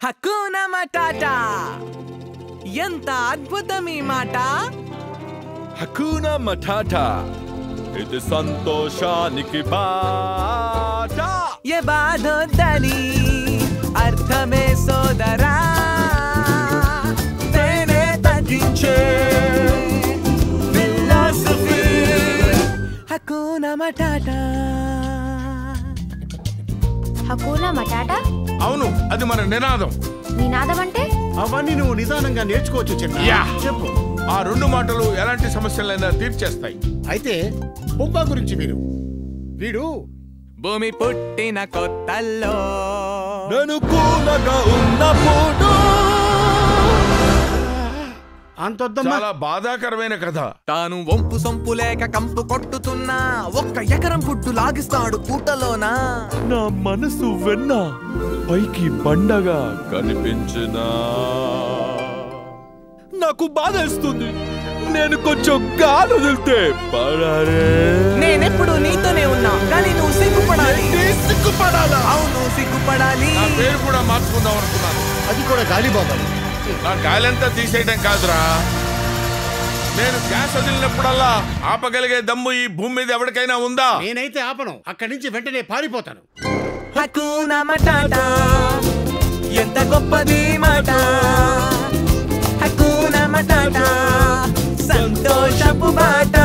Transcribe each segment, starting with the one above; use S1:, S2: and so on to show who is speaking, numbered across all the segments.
S1: హక్కున matata ఎంత అద్భుతం ఈ మాట
S2: హకూనా మఠాటా ఇది సంతోషానికి బాట
S1: ఏ బాధొద్దని అర్థమే సోదరా తేనే తగ్గించే ఫిలాసఫీ హక్కున మటాటా
S3: హకూనా మటాటా
S4: అవును అది మన నినాదం
S3: నినాదం అంటే
S5: అవన్నీ నువ్వు నిదానంగా నేర్చుకోవచ్చు చిన్న
S4: యా.
S5: చెప్పు
S4: ఆ రెండు మాటలు ఎలాంటి సమస్యలైనా తీర్చేస్తాయి
S5: అయితే పుంపా గురించి వీరు వీడు
S1: భూమి పుట్టిన కొత్తల్లో
S2: నేను కూలగా ఉన్నప్పుడు
S5: అంతొద్దమ్మా
S4: చాలా బాధాకరమైన కథ
S1: తాను వంపు సొంపు లేక కంపు కొట్టుతున్నా ఒక్క ఎకరం ఫుడ్డు లాగిస్తాడు పూటలోనా
S2: నా మనసు వెన్న పైకి బండగా కనిపించిన నాకు బాధేస్తుంది నేను కొంచెం గాలి వదిలితే పడారే
S1: నేనెప్పుడు నీతోనే ఉన్నా కానీ నువ్వు సిగ్గుపడాలి
S4: సిగ్గుపడాలా
S1: అవును సిగ్గుపడాలి
S4: నా పేరు కూడా మార్చుకుందాం అనుకున్నాను
S5: అది కూడా గాలిబాబు
S4: నా గాలంతా తీసేయడం కాదురా నేను గ్యాస్ వదిలినప్పుడల్లా ఆపగలిగే దమ్ము ఈ భూమి మీద ఎవరికైనా ఉందా
S5: నేనైతే ఆపను అక్కడి నుంచి వెంటనే పారిపోతాను
S1: హక్కున మటాటా ఎంత గొప్పది మాట హక్కున మటాటా సంతోషపు బాట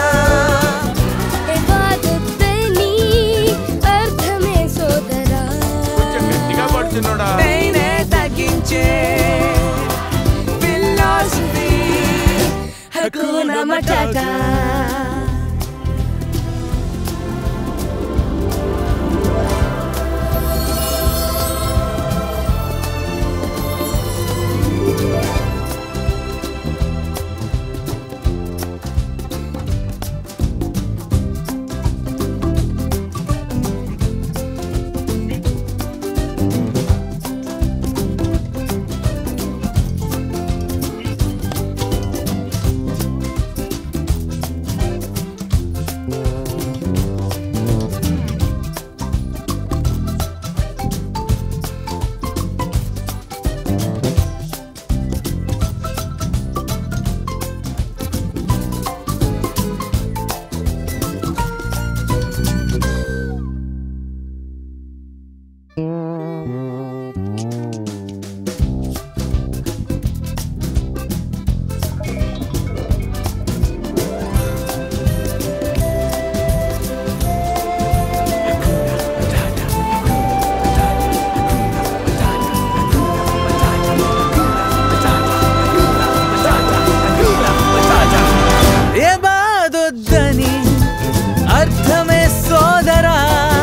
S3: ఎవాదొద్దని అర్థమే సోదరా
S4: కొంచెం గట్టిగా పడుతున్నాడా
S1: తేనె తగ్గించే ఫిలాసఫీ హక్కున మటాటా ఏ బాధొద్దని అర్థమే సోదరా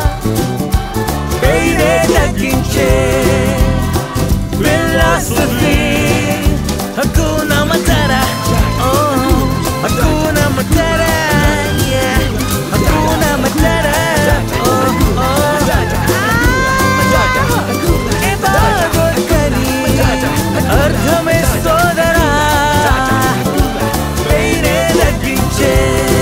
S1: పేరే తగ్గించే ఫిలాసఫీ హక్కున మటారా ఓ హక్కున మటారా yeah. హక్కున మటారా ఓ ఓ ఏ బాధొద్దని అర్థమే సోదరా పేరే తగ్గించే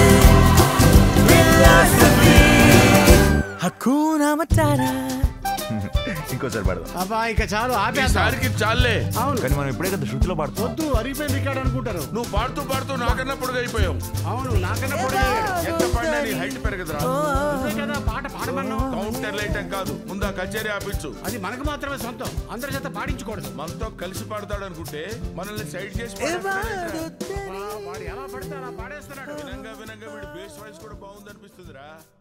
S1: ఫిలాసఫీ హక్కున మటారా
S6: ఇంకోసారి పాడదాం
S5: అబ్బా ఇక చాలు ఆపేస్తా
S4: ఈసారికి చాలే
S5: అవును
S6: కానీ మనం ఇప్పుడే కదా శృతిలో పాడుతాం
S5: వద్దు అరిగిపోయింది ఇక్కడ అనుకుంటారు
S4: నువ్వు పాడుతూ పాడుతూ నాకన్నా పొడుగైపోయావు
S5: అవును నాకన్నా పొడిగాడు.
S4: ఎంత పడినా నీ హైట్ పెరగదురా
S5: అంతే కదా పాట పాడమన్నావు
S4: కౌంటర్ లైటం కాదు ముందా కచేరీ ఆపించు
S5: అది మనకు మాత్రమే సొంతం అందరి చేత పాడించకూడదు
S4: మనతో కలిసి పాడతాడు అనుకుంటే మనల్ని సైడ్ చేసి పాడేస్తాడేంట్రా?
S5: వా- వాడు ఎలా పడితే అలా పాడేస్తున్నాడు
S4: వినంగా వినంగా వీడి బేస్ వాయిస్ కూడా బాగుందనిపిస్తుందిరా